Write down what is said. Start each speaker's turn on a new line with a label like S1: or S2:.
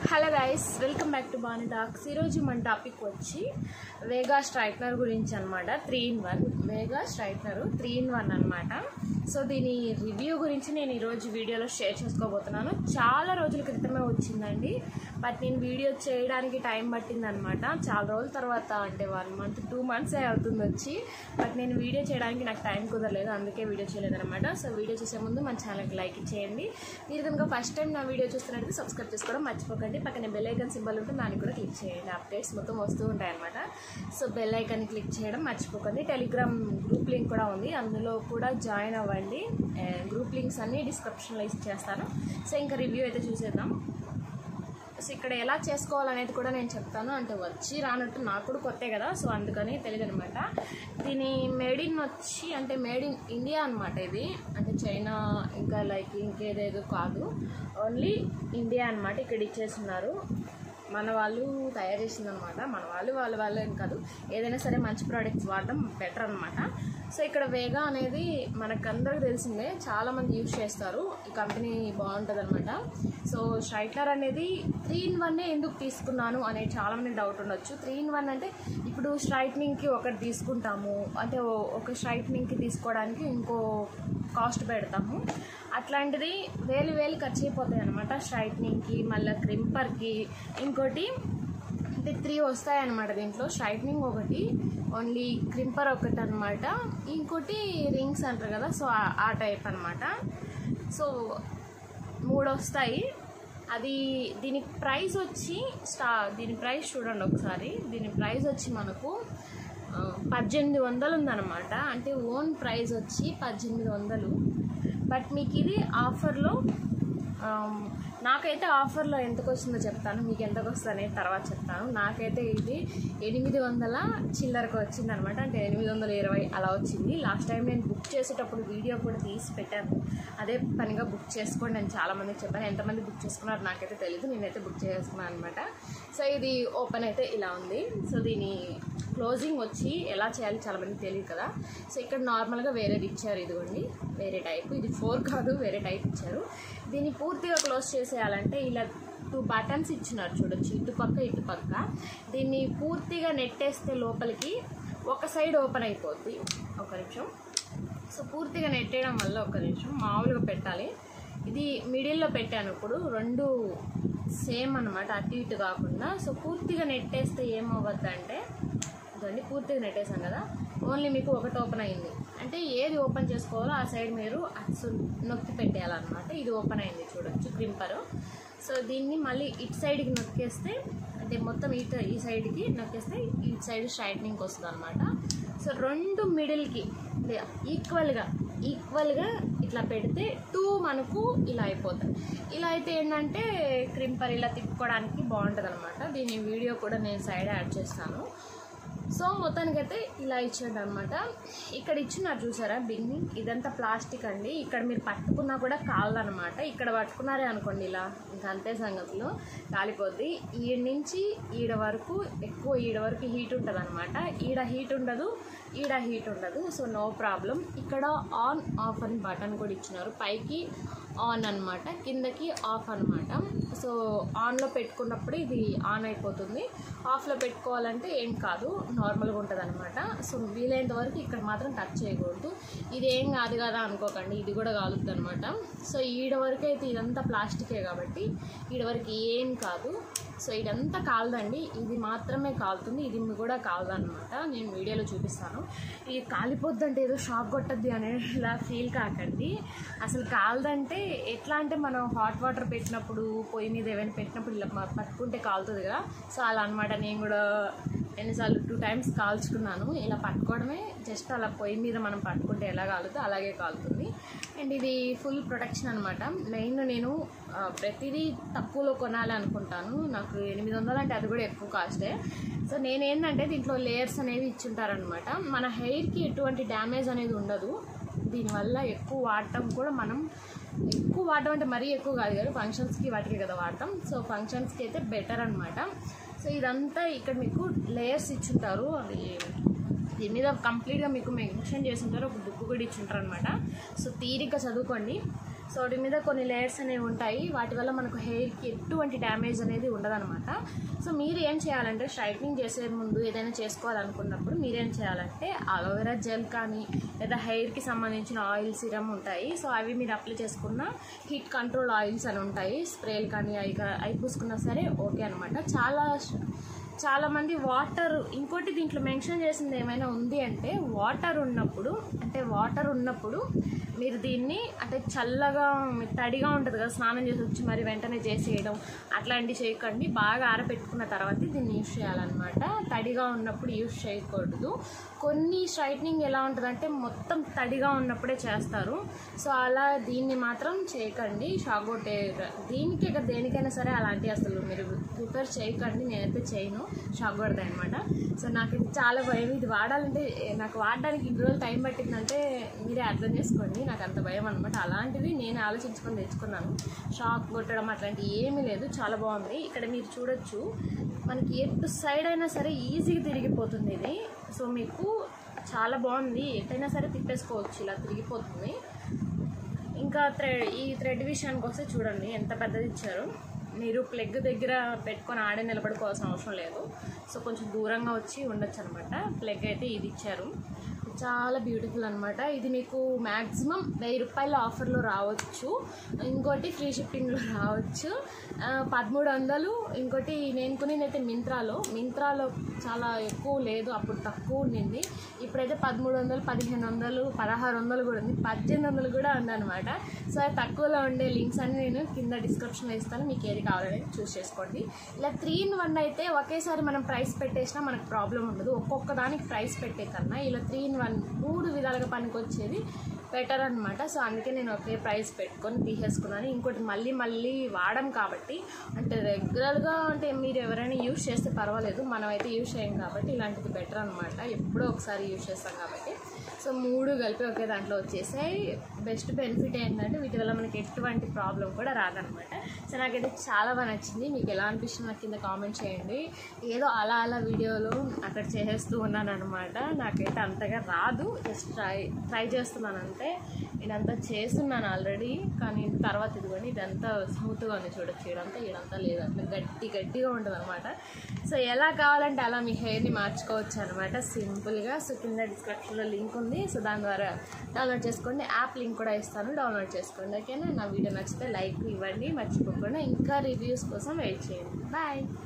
S1: hello guys welcome back to బాని డాక్స్ ఈరోజు మన టాపిక్ వచ్చి వేగా స్ట్రైట్నర్ గురించి అనమాట three in one Vega straightener three in one అనమాట సో దీని రివ్యూ గురించి నేను ఈరోజు వీడియోలో షేర్ చేసుకోబోతున్నాను చాలా రోజుల క్రితమే వచ్చిందండి బట్ నేను వీడియో చేయడానికి టైం పట్టిందనమాట చాలా రోజుల తర్వాత అంటే వన్ మంత్ టూ మంత్స్ అవుతుంది వచ్చి బట్ నేను వీడియో చేయడానికి నాకు టైం కుదరలేదు అందుకే వీడియో చేయలేదన్నమాట సో వీడియో చూసే ముందు మన ఛానల్కి లైక్ చేయండి మీరు కనుక ఫస్ట్ టైం నా వీడియో చూస్తున్నట్టు సబ్స్క్రైబ్ చేసుకోవడం మర్చిపోకండి పక్కన బెల్ ఐకన్ సింబల్ ఉంటుంది దాన్ని కూడా క్లిక్ చేయండి అప్డేట్స్ మొత్తం వస్తూ ఉంటాయి అనమాట సో బెల్ ఐకన్ క్లిక్ చేయడం మర్చిపోకండి టెలిగ్రామ్ గ్రూప్ లింక్ కూడా ఉంది అందులో కూడా జాయిన్ అవ్వండి ఆ, గ్రూప్ లింక్స్ అన్ని డిస్క్రిప్షన్లో ఇచ్చేస్తాను సో ఇంకా రివ్యూ అయితే చూసేద్దాం సో ఇక్కడ ఎలా చేసుకోవాలనేది కూడా నేను చెప్తాను అంటే వచ్చి రానట్టు నాకు కూడా కొత్తే కదా సో అందుకని తెలియదు అనమాట దీని మేడ్ ఇన్ వచ్చి అంటే మేడ్ ఇన్ ఇండియా అనమాట ఇది అంటే చైనా ఇంకా లైక్ ఇంకేదేదో కాదు ఓన్లీ ఇండియా అనమాట ఇక్కడ ఇచ్చేస్తున్నారు మన వాళ్ళు తయారు చేసిందనమాట మన వాళ్ళు వాళ్ళ వాళ్ళు ఏం కాదు ఏదైనా సరే మంచి ప్రోడక్ట్స్ వాడడం బెటర్ అనమాట సో ఇక్కడ వేగా అనేది మనకందరికి తెలిసిందే చాలామంది యూజ్ చేస్తారు ఈ కంపెనీ బాగుంటుంది అనమాట సో స్ట్రైట్నర్ అనేది త్రీ ఇన్ వన్నే ఎందుకు తీసుకున్నాను అనేది చాలామంది డౌట్ ఉండొచ్చు త్రీ ఇన్ వన్ అంటే ఇప్పుడు స్ట్రైట్నింగ్కి ఒకటి తీసుకుంటాము అంటే ఓ- ఒక స్ట్రైట్నింగ్కి తీసుకోవడానికి ఇంకో కాస్ట్ పెడతాము అట్లాంటిది వేలు వేలు ఖర్చు అయిపోతాయి అనమాట స్ట్రైట్నింగ్కి మళ్ళీ క్రింపర్కి ఇంకోటి అంటే త్రీ వస్తాయి అనమాట దీంట్లో స్ట్రైట్నింగ్ ఒకటి ఓన్లీ క్రింపర్ ఒకటి అనమాట ఇంకోటి రింగ్స్ అంటారు కదా సో ఆ- ఆ టైప్ అనమాట సో మూడు వస్తాయి అది దీని ప్రైస్ వచ్చి స్టా దీని ప్రైస్ చూడండి ఒకసారి దీని ప్రైస్ వచ్చి మనకు ఆ, పద్దెనిమిది వందలు ఉందన్నమాట అంటే ఓన్ ప్రైస్ వచ్చి పద్దెనిమిది వందలు బట్ మీకు ఇది ఆఫర్లో ఆమ్, నాకైతే ఆఫర్లో ఎంతకు వస్తుందో చెప్తాను మీకు ఎంతకు వస్తుంది అనేది తర్వాత చెప్తాను నాకైతే ఇది ఎనిమిది వందల చిల్లరకు వచ్చింది అనమాట అంటే ఎనిమిది వందల ఇరవై అలా వచ్చింది లాస్ట్ టైం నేను బుక్ చేసేటప్పుడు వీడియో కూడా తీసి పెట్టాను అదే పనిగా బుక్ చేసుకోండి నేను చాలామందికి చెప్పాను ఎంతమంది బుక్ చేసుకున్నారు నాకైతే తెలియదు నేనైతే బుక్ చేసుకున్నాను అనమాట సో ఇది ఓపెన్ అయితే ఇలా ఉంది సో దీని క్లోజింగ్ వచ్చి ఎలా చేయాలి చాలా మందికి తెలియదు కదా సో ఇక్కడ నార్మల్గా వేరేది ఇచ్చారు ఇదిగోండి వేరే టైప్ ఇది ఫోర్ కాదు వేరే టైప్ ఇచ్చారు దీన్ని పూర్తిగా క్లోజ్ చేసేయాలంటే ఇలా టూ బటన్స్ ఇచ్చినారు చూడొచ్చు ఇటుపక్క ఇటుపక్క దీన్ని పూర్తిగా నెట్టేస్తే లోపలికి ఒక సైడ్ ఓపెన్ అయిపోద్ది ఒక నిమిషం సో పూర్తిగా నెట్టేయడం వల్ల ఒక నిమిషం మామూలుగా పెట్టాలి ఇది మిడిల్లో పెట్టాను ఇప్పుడు రెండు సేమ్ అనమాట అటు ఇటు కాకుండా సో పూర్తిగా నెట్టేస్తే ఏమవ్వద్దంటే ఇదండి పూర్తిగా నెట్టేసాం కదా ఓన్లీ మీకు ఒకటి ఓపెన్ అయింది అంటే ఏది ఓపెన్ చేసుకోవాలో ఆ సైడ్ మీరు అటు నొక్కి పెట్టేయాలన్నమాట ఇది ఓపెన్ అయింది చూడొచ్చు క్రింపరు సో దీన్ని మళ్ళీ ఇటు సైడ్కి నొక్కేస్తే అంటే మొత్తం ఇటు ఈ సైడ్కి నొక్కేస్తే ఇటు సైడ్ స్ట్రైట్నింగ్ వస్తుంది అనమాట సో రెండు మిడిల్కి ఈక్వల్గా ఈక్వల్గా ఇట్లా పెడితే టూ మనకు ఇలా అయిపోతాయి ఇలా అయితే ఏంటంటే క్రింపర్ ఇలా తిప్పుకోవడానికి బాగుంటుంది అనమాట దీని వీడియో కూడా నేను సైడ్ యాడ్ చేస్తాను సో మొత్తానికైతే ఇలా ఇచ్చాడు అనమాట ఇక్కడ ఇచ్చినారు చూసారా బిగ్నింగ్ ఇదంతా ప్లాస్టిక్ అండి ఇక్కడ మీరు పట్టుకున్నా కూడా కాలదనమాట ఇక్కడ పట్టుకున్నారే అనుకోండి ఇలా ఇంకా అంతే సంగతులు కాలిపోద్ది ఈడ నుంచి ఈడ వరకు ఎక్కువ ఈడ వరకు హీట్ ఉంటుంది అనమాట ఈడ హీట్ ఉండదు ఈడ హీట్ ఉండదు సో నో ప్రాబ్లం ఇక్కడ ఆన్ ఆఫ్ అని బటన్ కూడా ఇచ్చినారు పైకి ఆన్ అన్నమాట కిందకి ఆఫ్ అన్నమాట సో ఆన్లో పెట్టుకున్నప్పుడు ఇది ఆన్ అయిపోతుంది ఆఫ్లో పెట్టుకోవాలంటే ఏం కాదు నార్మల్గా ఉంటుంది అనమాట సో వీలైనంత వరకు ఇక్కడ మాత్రం టచ్ చేయకూడదు ఇది ఏం కాదు కదా అనుకోకండి ఇది కూడా కాలుద్ది అనమాట సో ఈడ వరకు అయితే ఇదంతా ప్లాస్టికే కాబట్టి ఈడ వరకు ఏం కాదు సో ఇదంతా కాలదండి ఇది మాత్రమే కాలుతుంది ఇది కూడా కాలదన్నమాట నేను వీడియోలో చూపిస్తాను ఇది కాలిపోద్దంటే ఏదో షాక్ కొట్టద్ది అనేలా ఫీల్ కాకండి అసలు కాలదంటే ఎట్లా అంటే మనం హాట్ వాటర్ పెట్టినప్పుడు పొయ్యి మీద ఏమైనా పెట్టినప్పుడు ఇలా మ- పట్టుకుంటే కాలుతుంది కదా సో అలా అనమాట నేను కూడా ఎన్నిసార్లు టూ టైమ్స్ కాల్చుకున్నాను ఇలా పట్టుకోవడమే జస్ట్ అలా పొయ్యి మీద మనం పట్టుకుంటే ఎలా కాలుతుందో అలాగే కాలుతుంది అండ్ ఇది ఫుల్ ప్రొటెక్షన్ అనమాట మెయిన్ నేను ఆ, ప్రతిదీ తక్కువలో కొనాలి అనుకుంటాను నాకు ఎనిమిది వందలు అంటే అది కూడా ఎక్కువ కాస్టే సో నేనేంటంటే దీంట్లో లేయర్స్ అనేవి ఇచ్చుంటారనమాట మన హెయిర్కి ఎటువంటి డ్యామేజ్ అనేది ఉండదు దీనివల్ల ఎక్కువ వాడటం కూడా మనం ఎక్కువ వాడటం అంటే మరీ ఎక్కువ కాదు కదా ఫంక్షన్స్కి వాటికి కదా వాడటం సో ఫంక్షన్స్కి అయితే బెటర్ అనమాట సో ఇదంతా ఇక్కడ మీకు లేయర్స్ ఇచ్చుంటారు అది దీని మీద కంప్లీట్గా మీకు మెన్షన్ చేసి ఉంటారు ఒక బుక్ కూడా ఇచ్చి ఉంటారు అనమాట సో తీరిక చదువుకోండి సో వాటి మీద కొన్ని లేయర్స్ అనేవి ఉంటాయి వాటి వల్ల మనకు హెయిర్కి ఎటువంటి డ్యామేజ్ అనేది ఉండదన్నమాట సో మీరు ఏం చేయాలంటే స్ట్రైట్నింగ్ చేసే ముందు ఏదైనా చేసుకోవాలనుకున్నప్పుడు మీరేం చేయాలంటే అలోవెరా జెల్ కానీ లేదా హెయిర్కి సంబంధించిన ఆయిల్ సిరమ్ ఉంటాయి సో అవి మీరు అప్లై చేసుకున్న హీట్ కంట్రోల్ ఆయిల్స్ అని ఉంటాయి స్ప్రేలు కానీ అవి కా- అవి పూసుకున్నా సరే ఓకే అనమాట చాలా చాలామంది వాటర్ ఇంకోటి దీంట్లో మెన్షన్ చేసింది ఏమైనా ఉంది అంటే వాటర్ ఉన్నప్పుడు అంటే వాటర్ ఉన్నప్పుడు మీరు దీన్ని అంటే చల్లగా తడిగా ఉంటుంది కదా స్నానం చేసి వచ్చి మరి వెంటనే చేసేయడం అట్లాంటివి చేయకండి బాగా ఆరబెట్టుకున్న తర్వాత దీన్ని యూస్ చేయాలన్నమాట తడిగా ఉన్నప్పుడు యూస్ చేయకూడదు కొన్ని స్ట్రైట్నింగ్ ఎలా ఉంటుందంటే మొత్తం తడిగా ఉన్నప్పుడే చేస్తారు సో అలా దీన్ని మాత్రం చేయకండి షాక్ కొట్టే దీనికి ఇక దేనికైనా సరే అలాంటి అసలు మీరు ప్రిపేర్ చేయకండి నేనైతే చేయను షాక్ కొడతాయి అనమాట సో నాకు ఇది చాలా భయం ఇది వాడాలంటే ఏ, నాకు వాడడానికి ఇన్ని రోజులు టైం పట్టిందంటే మీరే అర్థం చేసుకోండి నాకు అంత భయం అనమాట అలాంటివి నేను ఆలోచించుకొని తెచ్చుకున్నాను షాక్ కొట్టడం అట్లాంటివి ఏమీ లేదు చాలా బాగుంది ఇక్కడ మీరు చూడొచ్చు మనకి ఎటు సైడ్ అయినా సరే ఈజీగా తిరిగిపోతుంది ఇది సో మీకు చాలా బాగుంది ఎటైనా సరే తిప్పేసుకోవచ్చు ఇలా తిరిగిపోతుంది ఇంకా థ్రెడ్ ఈ థ్రెడ్ విషయానికి వస్తే చూడండి ఎంత పెద్దది ఇచ్చారు మీరు ప్లగ్ దగ్గర పెట్టుకొని ఆడే నిలబడుకోవాల్సిన అవసరం లేదు సో కొంచెం దూరంగా వచ్చి ఉండొచ్చు అనమాట ప్లగ్ అయితే ఇది ఇచ్చారు చాలా బ్యూటిఫుల్ అనమాట ఇది మీకు మ్యాక్సిమం వెయ్యి రూపాయల ఆఫర్లో రావచ్చు ఇంకోటి ఫ్రీ షిప్పింగ్లో రావచ్చు ఆ, పదమూడు వందలు ఇంకోటి నేను కొనినైతే మింత్రాలో మింత్రాలో చాలా ఎక్కువ లేదు అప్పుడు తక్కువ ఉండింది ఇప్పుడైతే పదమూడు వందలు పదిహేను వందలు పదహారు వందలు కూడా ఉంది పద్దెనిమిది వందలు కూడా ఉందన్నమాట సో అది తక్కువలో ఉండే లింక్స్ అన్ని నేను కింద డిస్క్రిప్షన్లో ఇస్తాను మీకు ఏది కావాలని చూస్ చేసుకోండి ఇలా త్రీ ఇన్ వన్ అయితే ఒకేసారి మనం ప్రైస్ పెట్టేసినా మనకు ప్రాబ్లం ఉండదు ఒక్కొక్క దానికి ప్రైస్ పెట్టే కన్నా ఇలా త్రీ ఇన్ వన్ మూడు విధాలుగా పనికొచ్చేది బెటర్ అనమాట సో అందుకే నేను ఒకే ప్రైస్ పెట్టుకొని తీసేసుకున్నాను ఇంకోటి మళ్ళీ మళ్ళీ వాడడం కాబట్టి అంటే రెగ్యులర్గా అంటే మీరు ఎవరైనా యూజ్ చేస్తే పర్వాలేదు మనం అయితే యూజ్ చేయం కాబట్టి ఇలాంటిది బెటర్ అనమాట ఎప్పుడో ఒకసారి యూజ్ చేస్తాం కాబట్టి సో మూడు కలిపి ఒకే దాంట్లో వచ్చేసాయి బెస్ట్ బెనిఫిట్ ఏంటంటే వీటి వల్ల మనకి ఎటువంటి ప్రాబ్లం కూడా రాదనమాట సో నాకైతే చాలా బాగా నచ్చింది మీకు ఎలా అనిపిస్తుంది నాకు కింద కామెంట్ చేయండి ఏదో అలా అలా వీడియోలో అక్కడ చేసేస్తూ ఉన్నాను అనమాట నాకైతే అంతగా రాదు జస్ట్ ట్రై ట్రై చేస్తున్నాను అంతే ఇదంతా చేస్తున్నాను ఆల్రెడీ కానీ తర్వాత ఇదిగోండి ఇదంతా స్మూత్గా ఉంది చూడొచ్చు ఇదంతా ఇదంతా లేదు అట్లా గట్టి గట్టిగా ఉంటుంది అనమాట సో ఎలా కావాలంటే అలా మీ హెయిర్ని మార్చుకోవచ్చు అనమాట సింపుల్గా సో కింద డిస్క్రిప్షన్లో లింక్ ఉంది సో దాని ద్వారా డౌన్లోడ్ చేసుకోండి యాప్ లింక్ కూడా ఇస్తాను డౌన్లోడ్ చేసుకోండి ఓకేనా నా వీడియో నచ్చితే లైక్ ఇవ్వండి మర్చిపోకుండా ఇంకా రివ్యూస్ కోసం వెయిట్ చేయండి బాయ్